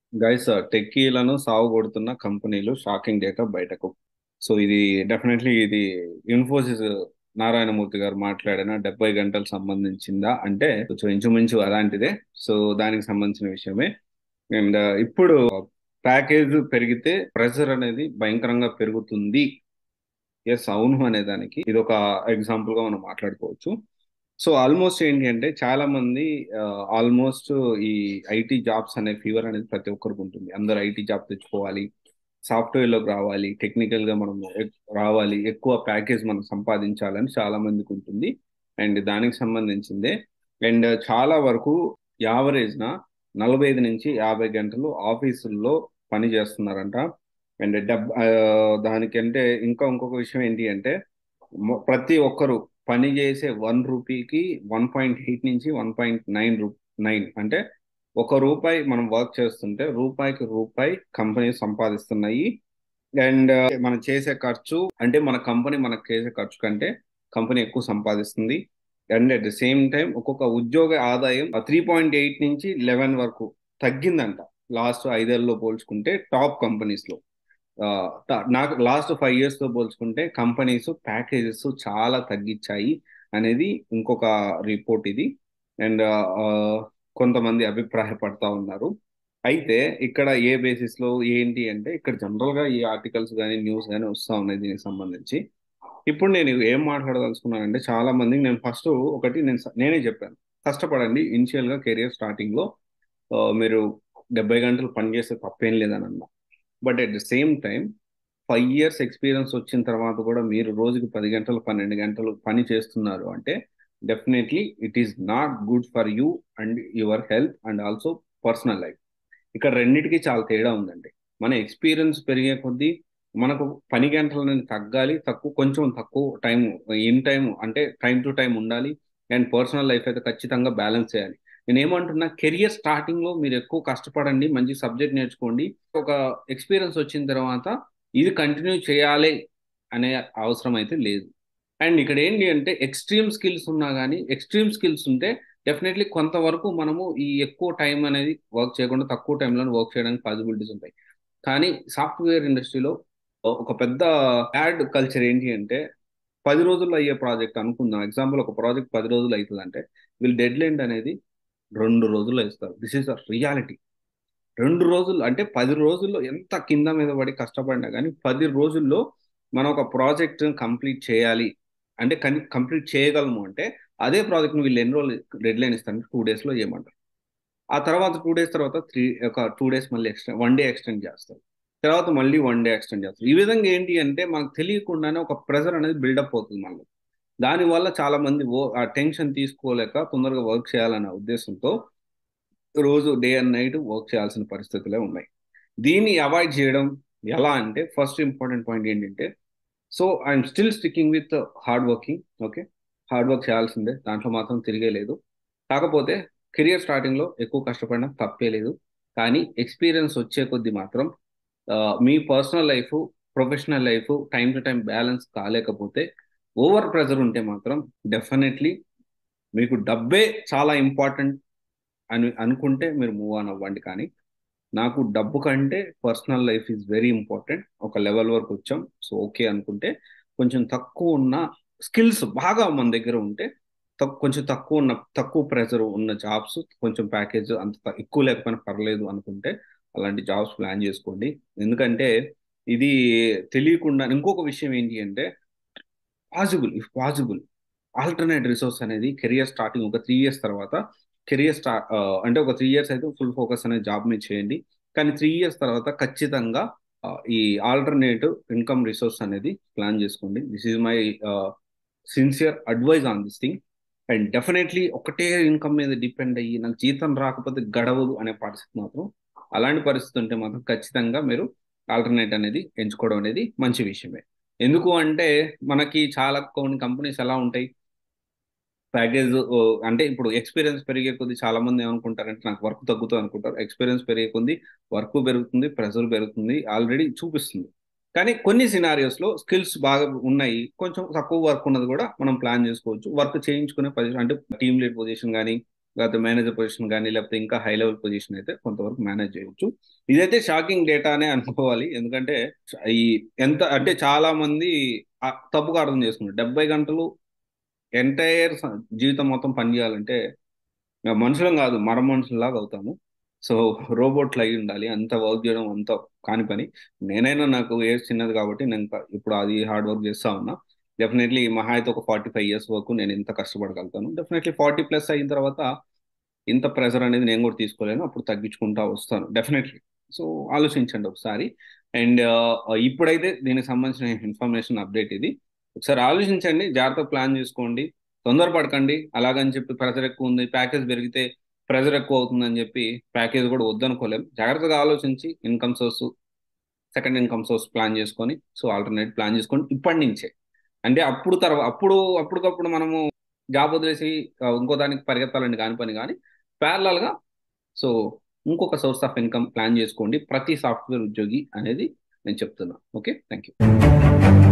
guys టెక్కీలను సాగు కొడుతున్న కంపెనీలు షాకింగ్ డేటా బయటకు సో ఇది డెఫినెట్లీ ఇది ఇన్ఫోసిస్ నారాయణమూర్తి గారు మాట్లాడిన డెబ్బై గంటలు సంబంధించిందా అంటే కొంచెం ఇంచుమించు అలాంటిదే సో దానికి సంబంధించిన విషయమే అండ్ ఇప్పుడు ప్యాకేజ్ పెరిగితే ప్రెషర్ అనేది భయంకరంగా పెరుగుతుంది ఎస్ అవును అనే దానికి ఇది ఒక ఎగ్జాంపుల్ గా మనం మాట్లాడుకోవచ్చు సో ఆల్మోస్ట్ ఏంటి అంటే చాలా మంది ఆల్మోస్ట్ ఈ ఐటీ జాబ్స్ అనే ఫీవర్ అనేది ప్రతి ఒక్కరికి ఉంటుంది అందరు ఐటీ జాబ్ తెచ్చుకోవాలి సాఫ్ట్వేర్ లోకి రావాలి టెక్నికల్ గా మనం ఎక్- రావాలి ఎక్కువ ప్యాకేజ్ మనం సంపాదించాలని చాలా మందికి ఉంటుంది అండ్ దానికి సంబంధించిందే అండ్ చాలా వరకు యావరేజ్ నా నలభై ఐదు నుంచి యాభై గంటలు ఆఫీసుల్లో పని చేస్తున్నారంట అండ్ డబ్ ఆ, దానికంటే ఇంకా ఇంకొక విషయం ఏంటి అంటే మొ- ప్రతి ఒక్కరు పని చేసే వన్ రూపీకి వన్ పాయింట్ ఎయిట్ నుంచి వన్ పాయింట్ నైన్ రూ నైన్ అంటే ఒక రూపాయి మనం వర్క్ చేస్తుంటే రూపాయికి రూపాయి కంపెనీ సంపాదిస్తున్నాయి అండ్ మనం చేసే ఖర్చు అంటే మన కంపెనీ మనకు చేసే ఖర్చు కంటే కంపెనీ ఎక్కువ సంపాదిస్తుంది and at the same time ఒక్కొక్క ఉద్యోగ ఆదాయం త్రీ పాయింట్ ఎయిట్ నుంచి లెవెన్ వరకు తగ్గిందంట లాస్ట్ ఐదేళ్లలో పోల్చుకుంటే టాప్ కంపెనీస్ లో ఆ, ట- నాకు లాస్ట్ ఫైవ్ ఇయర్స్ తో పోల్చుకుంటే కంపెనీస్ ప్యాకేజెస్ చాలా తగ్గించాయి అనేది ఇంకొక రిపోర్ట్ ఇది అండ్ కొంతమంది అభిప్రాయపడతా ఉన్నారు అయితే ఇక్కడ ఏ బేసిస్ లో ఏంటి అంటే ఇక్కడ జనరల్ గా ఈ ఆర్టికల్స్ కానీ న్యూస్ కానీ వస్తా ఉన్నాయి దీనికి సంబంధించి ఇప్పుడు నేను ఏం మాట్లాడదలుచుకున్నానంటే చాలా మందికి నేను ఫస్ట్ ఒకటి నేను స- నేనే చెప్పాను కష్టపడండి ఇనిషియల్ గా కెరియర్ స్టార్టింగ్ లో ఆ, మీరు డెబ్బై గంటలు పని చేస్తే తప్పేం లేదని అన్నా but at the same time five years experience వచ్చిన తర్వాత కూడా మీరు రోజుకి పది గంటలు పన్నెండు గంటలు పని చేస్తున్నారు అంటే definitely it is not good for you and your health and also personal life ఇక్కడ రెండింటికి చాలా తేడా ఉందండి మన ఎక్స్పీరియన్స్ పెరిగే కొద్దీ మనకు పని గంటలు అనేది తగ్గాలి తక్కువ కొంచెం తక్కువ టైం ఇన్ టైం అంటే టైం టు టైం ఉండాలి అండ్ పర్సనల్ లైఫ్ అయితే ఖచ్చితంగా బ్యాలెన్స్ చేయాలి నేను ఏమంటున్నా కెరియర్ స్టార్టింగ్ లో మీరు ఎక్కువ కష్టపడండి మంచి సబ్జెక్ట్ నేర్చుకోండి ఒక ఎక్స్పీరియన్స్ వచ్చిన తర్వాత ఇది కంటిన్యూ చేయాలి అనే అవసరం అయితే లేదు అండ్ ఇక్కడ ఏంటి అంటే ఎక్స్ట్రీమ్ స్కిల్స్ ఉన్నా కానీ ఎక్స్ట్రీమ్ స్కిల్స్ ఉంటే డెఫినెట్లీ కొంతవరకు మనము ఈ ఎక్కువ టైం అనేది వర్క్ చేయకుండా తక్కువ టైంలో వర్క్ చేయడానికి పాసిబిలిటీస్ ఉంటాయి కానీ సాఫ్ట్వేర్ ఇండస్ట్రీలో ఒక పెద్ద యాడ్ కల్చర్ ఏంటి అంటే పది రోజుల్లో అయ్యే ప్రాజెక్ట్ అనుకుందాం ఎగ్జాంపుల్ ఒక ప్రాజెక్ట్ పది రోజులు అవుతుంది అంటే వీళ్ళు డెడ్ లైన్ అనేది రెండు రోజుల్లో ఇస్తారు దిస్ ఈస్ అ రియాలిటీ రెండు రోజులు అంటే పది రోజుల్లో ఎంత కింద మీద పడి కష్టపడినా కానీ పది రోజుల్లో మనం ఒక ప్రాజెక్ట్ కంప్లీట్ చేయాలి అంటే కంప్లీట్ చేయగలము అంటే అదే ప్రాజెక్ట్ని వీళ్ళు ఎన్ని రోజులు డెడ్ లైన్ ఇస్తారు టూ డేస్లో చేయమంటారు ఆ తర్వాత టూ డేస్ తర్వాత త్రీ ఒక టూ డేస్ మళ్ళీ ఎక్స్టెండ్ వన్ డే ఎక్స్టెండ్ చేస్తారు తర్వాత మళ్ళీ వన్ డే ఎక్స్టెండ్ చేస్తారు ఈ విధంగా ఏంటి అంటే మనకు తెలియకుండానే ఒక ప్రెజర్ అనేది బిల్డప్ అవుతుంది మనలో దానివల్ల చాలా మంది ఓ ఆ టెన్షన్ తీసుకోలేక తొందరగా వర్క్ చేయాలనే ఉద్దేశంతో రోజు డే అండ్ నైట్ వర్క్ చేయాల్సిన పరిస్థితులే ఉన్నాయి దీన్ని అవాయిడ్ చేయడం ఎలా అంటే ఫస్ట్ ఇంపార్టెంట్ పాయింట్ ఏంటంటే so I'm still sticking with hard working okay hard work చేయాల్సిందే దాంట్లో మాత్రం తిరిగే లేదు కాకపోతే కెరియర్ స్టార్టింగ్ లో ఎక్కువ కష్టపడినా తప్పే లేదు కానీ ఎక్స్పీరియన్స్ వచ్చే కొద్దీ మాత్రం ఆ, మీ personal life professional life time to time balance కాలేకపోతే ఓవర్ ప్రెజర్ ఉంటే మాత్రం డెఫినెట్లీ మీకు డబ్బే చాలా ఇంపార్టెంట్ అని అనుకుంటే మీరు మూవ్ ఆన్ అవ్వండి కానీ నాకు డబ్బు కంటే personal life is very important ఒక లెవెల్ వరకు వచ్చాం సో ఓకే అనుకుంటే కొంచెం తక్కువ ఉన్న స్కిల్స్ బాగా మన దగ్గర ఉంటే తక్- కొంచెం తక్కువ ఉన్న తక్కువ ప్రెజర్ ఉన్న జాబ్స్ కొంచెం ప్యాకేజ్ అంత త- ఎక్కువ లేకపోయినా పర్లేదు అనుకుంటే అలాంటి జాబ్స్ ప్లాన్ చేసుకోండి ఎందుకంటే ఇది తెలియకుండా ఇంకొక విషయం ఏంటి అంటే possible if possible alternate resource అనేది కెరియర్ స్టార్టింగ్ ఒక త్రీ ఇయర్స్ తర్వాత కెరియర్ స్టార్ట్ అంటే ఒక త్రీ ఇయర్స్ అయితే ఫుల్ ఫోకస్ అనేది జాబ్ మీద చేయండి కానీ త్రీ ఇయర్స్ తర్వాత ఖచ్చితంగా ఆ, ఈ ఆల్టర్నేటివ్ ఇన్కమ్ రిసోర్స్ అనేది ప్లాన్ చేసుకోండి this is my sincere advice on this thing and definitely ఒకటే ఇన్కమ్ మీద డిపెండ్ అయ్యి నాకు జీతం రాకపోతే గడవదు అనే పరిస్థితి మాత్రం అలాంటి పరిస్థితి ఉంటే మాత్రం ఖచ్చితంగా మీరు ఆల్టర్నేట్ అనేది ఎంచుకోవడం అనేది మంచి విషయమే ఎందుకు అంటే మనకి చాలా కొన్ని కంపెనీస్ ఎలా ఉంటాయి ప్యాకేజ్ అంటే ఇప్పుడు ఎక్స్పీరియన్స్ పెరిగే కొద్దీ చాలా మంది ఏమనుకుంటారంటే నాకు వర్క్ తగ్గుతుంది అనుకుంటారు ఎక్స్పీరియన్స్ పెరిగే కొద్దీ వర్క్ పెరుగుతుంది ప్రెజర్ పెరుగుతుంది ఆల్రెడీ చూపిస్తుంది కానీ కొన్ని సినారియోస్ లో స్కిల్స్ బాగా ఉన్నాయి కొంచెం తక్కువ వర్క్ ఉన్నది కూడా మనం ప్లాన్ చేసుకోవచ్చు వర్క్ చేయించుకునే పొజిషన్ అంటే టీమ్ లీడ్ పొజిషన్ కానీ లేకపోతే మేనేజర్ పొజిషన్ కానీ లేకపోతే ఇంకా హై లెవెల్ పొజిషన్ అయితే కొంతవరకు మేనేజ్ చేయొచ్చు ఇదైతే షాకింగ్ డేటానే అనుకోవాలి ఎందుకంటే ఈ ఎంత అంటే చాలా మంది ఆ తప్పుగా అర్థం చేసుకున్నారు డెబ్బై గంటలు ఎంటైర్ జీవితం మొత్తం పనిచేయాలంటే ఇంకా మనుషులం కాదు మర మనుషుల్లాగా అవుతాము సో రోబోట్లు అయి ఉండాలి అంత వర్క్ చేయడం అంత కాని పని నేనైనా నాకు ఏజ్ చిన్నది కాబట్టి నేను ఇంకా ఇప్పుడు అది హార్డ్ వర్క్ చేస్తా ఉన్నా డెఫినెట్లీ మహా అయితే ఒక ఫార్టీ ఫైవ్ ఇయర్స్ వరకు నేను ఇంత కష్టపడగలుగుతాను డెఫినెట్లీ ఫార్టీ ప్లస్ అయిన తర్వాత ఇంత ప్రెషర్ అనేది నేను కూడా తీసుకోలేను అప్పుడు తగ్గించుకుంటా వస్తాను డెఫినెట్లీ సో ఆలోచించండి ఒకసారి అండ్ ఇప్పుడైతే దీనికి సంబంధించిన ఇన్ఫర్మేషన్ అప్డేట్ ఇది ఒకసారి ఆలోచించండి జాగ్రత్త ప్లాన్ చేసుకోండి తొందరపడకండి అలాగని చెప్పి ప్రెషర్ ఎక్కువ ఉంది ప్యాకేజ్ పెరిగితే ప్రెషర్ ఎక్కువ అవుతుందని చెప్పి ప్యాకేజ్ కూడా వద్దనుకోలేం జాగ్రత్తగా ఆలోచించి income source second income source plan చేసుకొని సో ఆల్టర్నేట్ ప్లాన్ చేసుకొని ఇప్పటి నుంచే అంటే అప్పుడు తర్వాత అప్పుడు అప్పటికప్పుడు మనము జాబ్ వదిలేసి ఆ, ఇంకో దానికి పరిగెత్తాలని కాని పని కానీ ప్యారలల్గా సో ఇంకొక సోర్స్ ఆఫ్ ఇన్కమ్ ప్లాన్ చేసుకోండి ప్రతి సాఫ్ట్వేర్ ఉద్యోగి అనేది నేను చెప్తున్నా ఓకే థ్యాంక్ యూ